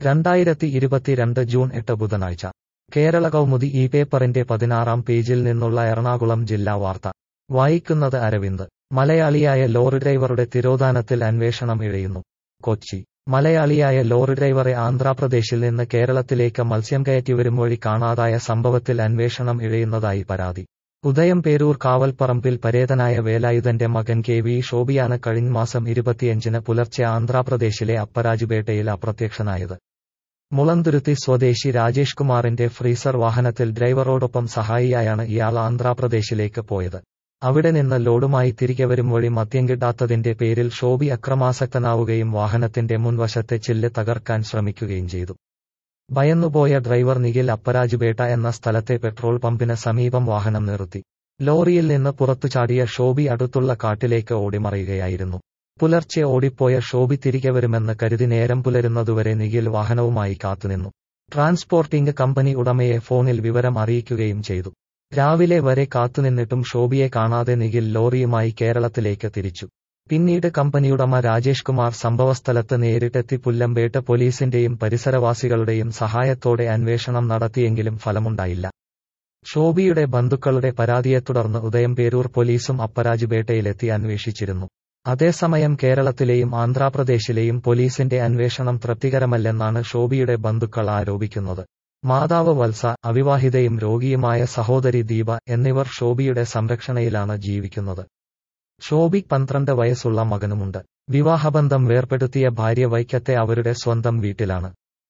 രണ്ടായിരത്തി ഇരുപത്തിരണ്ട് ജൂൺ എട്ട് ബുധനാഴ്ച കേരള കൗമുദി ഈ പേപ്പറിന്റെ പതിനാറാം പേജിൽ നിന്നുള്ള എറണാകുളം ജില്ലാ വാർത്ത വായിക്കുന്നത് അരവിന്ദ് മലയാളിയായ ലോറി ഡ്രൈവറുടെ തിരോധാനത്തിൽ അന്വേഷണം ഇഴയുന്നു കൊച്ചി മലയാളിയായ ലോറി ഡ്രൈവറെ ആന്ധ്രാപ്രദേശിൽ നിന്ന് കേരളത്തിലേക്ക് മത്സ്യം കയറ്റിവരും വഴി കാണാതായ സംഭവത്തിൽ അന്വേഷണം ഇഴയുന്നതായി പരാതി ഉദയം പേരൂർ കാവൽപ്പറമ്പിൽ പരേതനായ വേലായുധന്റെ മകൻ കെ വി ഷോബിയാണ് കഴിഞ്ഞ മാസം ഇരുപത്തിയഞ്ചിന് പുലർച്ചെ ആന്ധ്രാപ്രദേശിലെ അപ്പരാജുപേട്ടയിൽ അപ്രത്യക്ഷനായത് മുളന്തുരുത്തി സ്വദേശി രാജേഷ് കുമാറിന്റെ ഫ്രീസർ വാഹനത്തിൽ ഡ്രൈവറോടൊപ്പം സഹായിയായാണ് ഇയാൾ ആന്ധ്രാപ്രദേശിലേക്ക് പോയത് അവിടെ നിന്ന് ലോഡുമായി തിരികെ വരും വഴി മദ്യം കിട്ടാത്തതിന്റെ പേരിൽ ഷോബി അക്രമാസക്തനാവുകയും വാഹനത്തിന്റെ മുൻവശത്തെ ചില്ല് തകർക്കാൻ ശ്രമിക്കുകയും ചെയ്തു ഭയന്നുപോയ ഡ്രൈവർ നിഖിൽ അപ്പരാജുപേട്ട എന്ന സ്ഥലത്തെ പെട്രോൾ പമ്പിന് സമീപം വാഹനം നിർത്തി ലോറിയിൽ നിന്ന് പുറത്തു ചാടിയ ഷോബി അടുത്തുള്ള കാട്ടിലേക്ക് ഓടിമറയുകയായിരുന്നു പുലർച്ചെ ഓടിപ്പോയ ഷോബി തിരികെ വരുമെന്ന് കരുതി നേരം പുലരുന്നതുവരെ നിഖിൽ വാഹനവുമായി കാത്തുനിന്നു ട്രാൻസ്പോർട്ടിംഗ് കമ്പനി ഉടമയെ ഫോണിൽ വിവരം അറിയിക്കുകയും ചെയ്തു രാവിലെ വരെ കാത്തുനിന്നിട്ടും ഷോബിയെ കാണാതെ നിഖിൽ ലോറിയുമായി കേരളത്തിലേക്ക് തിരിച്ചു പിന്നീട് കമ്പനിയുടമ രാജേഷ് കുമാർ സംഭവസ്ഥലത്ത് നേരിട്ടെത്തി പുല്ലമ്പേട്ട് പോലീസിന്റെയും പരിസരവാസികളുടെയും സഹായത്തോടെ അന്വേഷണം നടത്തിയെങ്കിലും ഫലമുണ്ടായില്ല ഷോബിയുടെ ബന്ധുക്കളുടെ പരാതിയെ തുടർന്ന് ഉദയംപേരൂർ പോലീസും അപ്പരാജുപേട്ടയിലെത്തി അന്വേഷിച്ചിരുന്നു അതേസമയം കേരളത്തിലെയും ആന്ധ്രാപ്രദേശിലെയും പോലീസിന്റെ അന്വേഷണം തൃപ്തികരമല്ലെന്നാണ് ഷോബിയുടെ ബന്ധുക്കൾ ആരോപിക്കുന്നത് മാതാവ് വത്സ അവിവാഹിതയും രോഗിയുമായ സഹോദരി ദീപ എന്നിവർ ഷോബിയുടെ സംരക്ഷണയിലാണ് ജീവിക്കുന്നത് ഷോബി പന്ത്രണ്ട് വയസ്സുള്ള മകനുമുണ്ട് വിവാഹബന്ധം വേർപെടുത്തിയ ഭാര്യ വൈക്കത്തെ അവരുടെ സ്വന്തം വീട്ടിലാണ്